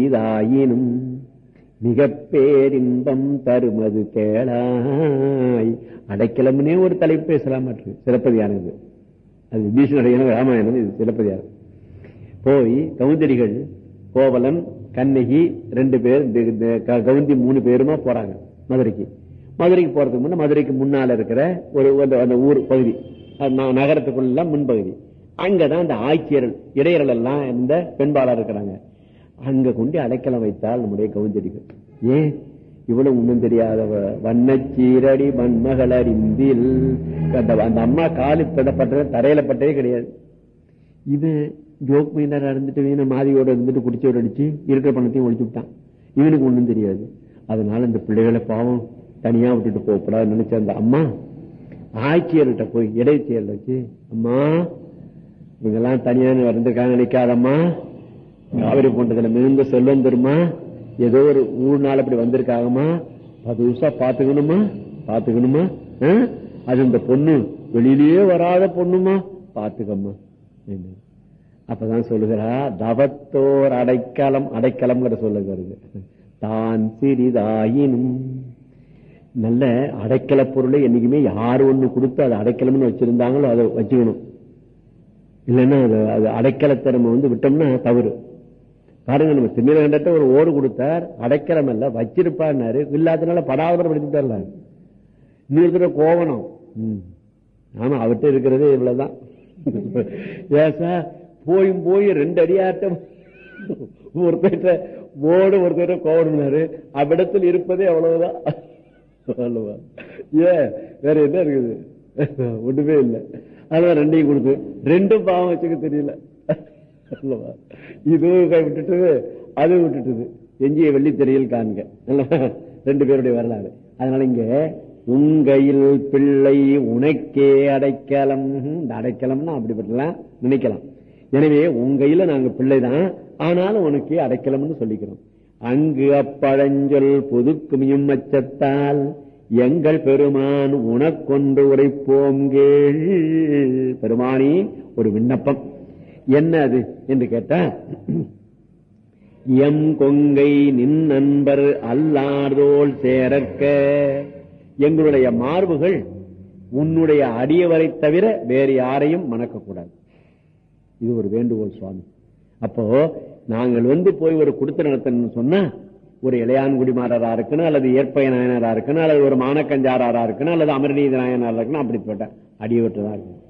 சிறிதாயினும் மிக பேரின்பம் தருமது கேளாய் அடைக்கலம்னே ஒரு தலைப்பு பேசலாம் மற்றும் சிலப்பதியானது அது விபீஷனுடைய ராமாயணம் இது சிலப்பதியானம் போய் கவுந்தடிகள் கோவலன் கண்ணகி ரெண்டு பேர் இந்த- இந்த க- கவுந்தி மூணு பேருமா போறாங்க மதுரைக்கு மதுரைக்கு போறதுக்கு முன்ன மதுரைக்கு முன்னால இருக்கிற ஒரு அந்த- அந்த ஊர் பகுதி அது ந- நகரத்துக்குள்ள முன்பகுதி அங்கதான் அந்த ஆட்சியர்கள் இடையர்கள் எல்லாம் இந்த பெண்பாளர் இருக்கிறாங்க அங்க கொண்டு அடைக்கலம் வைத்தால் நம்முடைய கவுந்தடிகள் ஏன் இவ்வளவு ஒண்ணும் தெரியாத வண்ணச்சீரடி மண்மகள் அறிந்தில் அந்த அந்த அம்மா காலு பட்டது தரையில பட்டதே கிடையாது இவன் ஜோக் மைனரா இருந்துட்டு இவன மாதிரியோட இருந்துட்டு குடிச்சோட அடிச்சு இருக்கிற பணத்தையும் ஒழிச்சு விட்டான் இவனுக்கு ஒண்ணும் தெரியாது அதனால இந்த பிள்ளைகளை பாவம் தனியா விட்டுட்டு போகக்கூடாது நினைச்ச அந்த அம்மா ஆட்சியர்கிட்ட போய் இடைச்செயல் வச்சு அம்மா இவங்கெல்லாம் தனியா வந்திருக்காங்க நினைக்காதம்மா காவிரி போன்றதுல மிகுந்த செல்வம் தருமா ஏதோ ஒரு ஊர் நாள் அப்படி வந்திருக்காங்கம்மா பதுசா பாத்துக்கணுமா பாத்துக்கணுமா ஆ? அது இந்த பொண்ணு வெளியிலேயே வராத பொண்ணுமா பாத்துக்கம்மா என்ன? அப்பதான் சொல்லுகிறா தவத்தோர் அடைக்கலம் அடைக்கலம்ங்கிற சொல்லுகிறது தான் சிறிதாயினும் நல்ல அடைக்கல பொருளை என்னைக்குமே யார் ஒண்ணு கொடுத்து அது அடைக்கலம்னு வச்சிருந்தாங்களோ அதை வச்சுக்கணும் இல்லைன்னா அது அது அடைக்கலத்திறமை வந்து விட்டோம்னா தவறு பாருங்க நம்ம திருநீலகண்டத்தை ஒரு ஓடு கொடுத்தார் அடைக்கலம் அல்ல வச்சிருப்பாருனாரு இல்லாதனால படாவரம் படிச்சுட்டார்ல இன்னொரு தடவை கோவணம் ம். ஆமா அவர்கிட்ட இருக்கிறதே இவ்வளவுதான் ஏன் சார் போயும் போய் ரெண்டு அடியாட்டம் ஒருத்தர் ஓடு ஒருத்தர் கோவணும்னாரு அவ்விடத்தில் இருப்பதே அவ்வளவுதான் அல்லவா ஏன் வேற என்ன இருக்குது ஒண்ணுமே இல்லை அதான் ரெண்டையும் கொடுத்து ரெண்டும் பாவம் வச்சுக்க தெரியல அல்லவா இதுவும் கை விட்டுட்டு அது விட்டுட்டுது எஞ்சிய வெள்ளி தெரியல் காண்க அல்லவா? ரெண்டு பேருடைய வரலாறு அதனால இங்க உங்கையில் பிள்ளை உனக்கே அடைக்கலம் இந்த அடைக்கலம்னா அப்படிப்பட்டலாம் நினைக்கலாம் எனவே உங்கையில நாங்க பிள்ளைதான் ஆனாலும் உனக்கே அடைக்கலம்னு சொல்லிக்கிறோம் அங்கு அப்பழஞ்சொல் புதுக்குமியும் அச்சத்தால் எங்கள் பெருமான் உனக்கொன்று உரைப்போம் கேள் பெருமானி ஒரு விண்ணப்பம் என்ன அது என்று கேட்டா எம் கொங்கை நின் நண்பர் அல்லாதோல் சேரற்க எங்களுடைய மார்புகள் உன்னுடைய அடியவரை தவிர வேறு யாரையும் மணக்கக்கூடாது இது ஒரு வேண்டுகோள் சுவாமி அப்போ நாங்கள் வந்து போய் ஒரு குடுத்த நடத்தணும்னு சொன்னா ஒரு இளையான்குடி மாறரா இருக்கணும் அல்லது ஏற்பய நாயனரா இருக்கணும் அல்லது ஒரு மானக்கஞ்சாரா இருக்கணும் அல்லது அமரநீதி நாயனரா இருக்கணும் அப்படி போட்ட அடியவற்று தான் இருக்கணும்